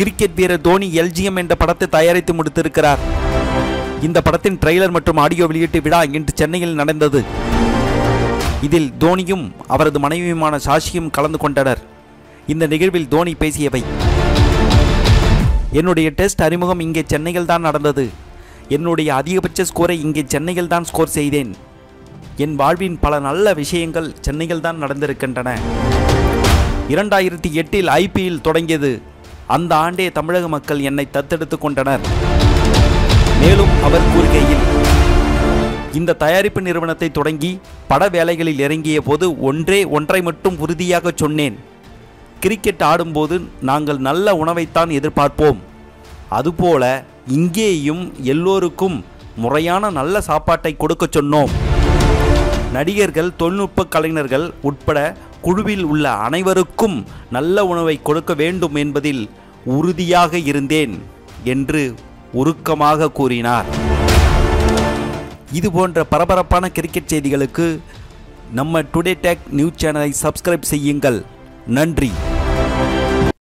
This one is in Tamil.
கிரிக்கெட் வீரர் தோனி எல்ஜிஎம் என்ற படத்தை தயாரித்து முடித்திருக்கிறார் இந்த படத்தின் ட்ரெய்லர் மற்றும் ஆடியோ வெளியீட்டு விழா இன்று சென்னையில் நடந்தது இதில் தோனியும் அவரது மனைவியுமான சாஷியும் கலந்து கொண்டனர் இந்த நிகழ்வில் தோனி பேசியவை என்னுடைய டெஸ்ட் அறிமுகம் இங்கே சென்னையில் தான் நடந்தது என்னுடைய அதிகபட்ச ஸ்கோரை இங்கே சென்னையில் தான் ஸ்கோர் செய்தேன் என் வாழ்வின் பல நல்ல விஷயங்கள் சென்னையில் தான் நடந்திருக்கின்றன இரண்டாயிரத்தி எட்டில் ஐபிஎல் தொடங்கியது அந்த ஆண்டே தமிழக மக்கள் என்னை தத்தெடுத்து கொண்டனர் மேலும் அவர் கூறுகையில் இந்த தயாரிப்பு நிறுவனத்தை தொடங்கி பட வேலைகளில் இறங்கிய போது ஒன்றே ஒன்றை மட்டும் உறுதியாக சொன்னேன் கிரிக்கெட் ஆடும்போது நாங்கள் நல்ல உணவைத்தான் எதிர்பார்ப்போம் அதுபோல இங்கேயும் எல்லோருக்கும் முறையான நல்ல சாப்பாட்டை கொடுக்க சொன்னோம் நடிகர்கள் தொழில்நுட்ப கலைஞர்கள் உட்பட குழுவில் உள்ள அனைவருக்கும் நல்ல உணவை கொடுக்க வேண்டும் என்பதில் உறுதியாக இருந்தேன் என்று உருக்கமாக கூறினார் இது போன்ற பரபரப்பான கிரிக்கெட் செய்திகளுக்கு நம்ம டுடே டெக் நியூஸ் சேனலை சப்ஸ்கிரைப் செய்யுங்கள் நன்றி